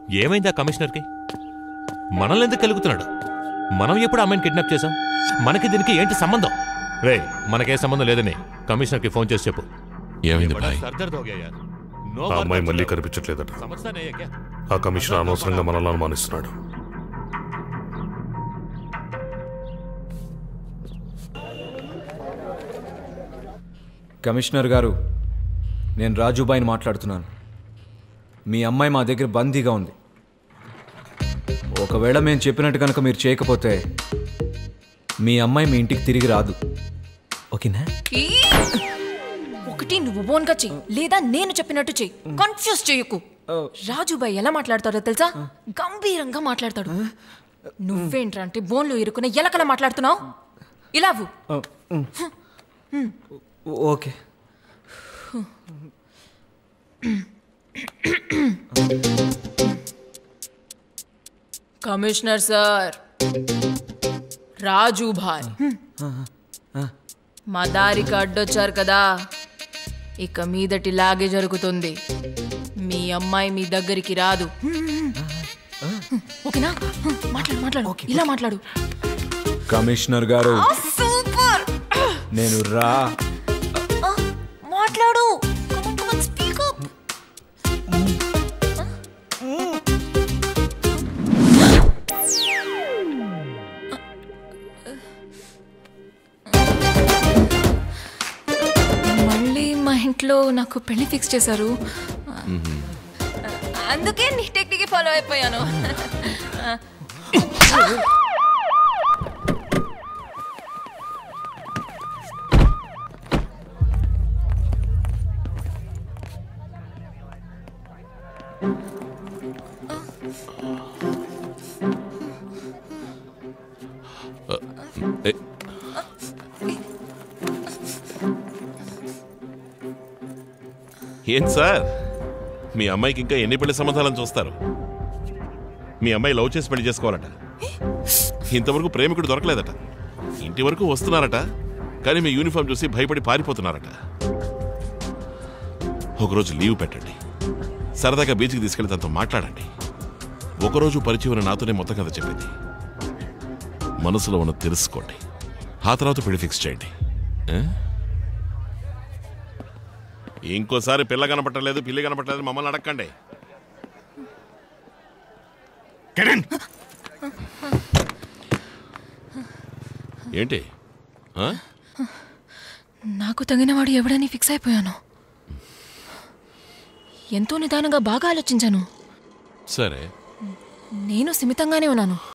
ఏమైంది ఆ కమిషనర్కి మనల్ని ఎందుకు కలుగుతున్నాడు మనం ఎప్పుడు అమ్మాయిని కిడ్నాప్ చేశాం మనకి దీనికి ఏంటి సంబంధం రే మనకే సంబంధం లేదని కమిషనర్కి ఫోన్ చేసి చెప్పు ఏమైంది బాయ్ సర్దర్ద్ హో గయా యార్. నో ఆ అమ్మాయి వర్క్ మళ్ళీ చలో. కనిపించట్లేదట సమజ్తా నహీ హై క్యా? ఆ కమిషనర్ అనవసరంగా మనల్ని అనుమానిస్తున్నాడు కమిషనర్ గారు నేను రాజుబాయిని మాట్లాడుతున్నాను మీ అమ్మాయి మా దగ్గర బందీగా ఉంది ఒకవేళ మేము చెప్పినట్టు కనుక మీరు చేయకపోతే మీ అమ్మాయి మీ ఇంటికి తిరిగి రాదు ఓకేనా ఈ! ఒకటి నువ్వు బోన్గా చెయ్యి లేదా నేను చెప్పినట్టు చెయ్యి కన్ఫ్యూజ్ చెయ్యకు రాజుబాయ్ ఎలా మాట్లాడతాడో తెలుసా గంభీరంగా మాట్లాడతాడు నువ్వేంట్రా అంటే బోన్లో ఇరుకున్న ఎలకలా మాట్లాడుతున్నావు ఇలావు okay commissioner sir Raju bhai మా దారికి అడ్డొచ్చారు కదా ఇక మీదటి లాగే జరుగుతుంది మీ అమ్మాయి మీ దగ్గరికి రాదు ఓకేనా మాట్లాడు మాట్లాడు ఇలా మాట్లాడు కమిషనర్ గారు సూపర్ నేను రా మాట్లాడు స్పీక్ అప్ మళ్ళీ మా ఇంట్లో నాకు పెళ్లి ఫిక్స్ చేశారు అందుకే నీ టెక్నిక్ ఫాలో అయిపోయాను ఏ, ఏం సార్ మీ అమ్మాయికి ఇంకా ఎన్ని పెళ్లి సంబంధాలను చూస్తారు మీ అమ్మాయి లవ్ చేసి పెళ్లి చేసుకోవాలట ఇంతవరకు ప్రేమికుడు దొరకలేదట ఇంటి వరకు వస్తున్నారట కానీ మీ యూనిఫామ్ చూసి భయపడి పారిపోతున్నారట ఒకరోజు లీవ్ పెట్టండి సరదాగా బీచ్కి తీసుకెళ్లి తనతో మాట్లాడండి ఒకరోజు పరిచయం ఉన్న నాతోనే మొత్తం కథ చెప్పింది మనసులో ఉన్న తెలుసుకోండి ఆ తర్వాత పెళ్లి ఫిక్స్ చేయండి ఏ? ఇంకోసారి పిల్ల కనపట్టలేదు పిల్లి కనపట్టలేదు మమ్మల్ని అడగండి ఏంటి ఆ? నాకు తగినవాడు ఎవడని ఫిక్స్ అయిపోయాను ఎంతో నిదానంగా బాగా ఆలోచించాను సరే నేను సిమితంగానే ఉన్నాను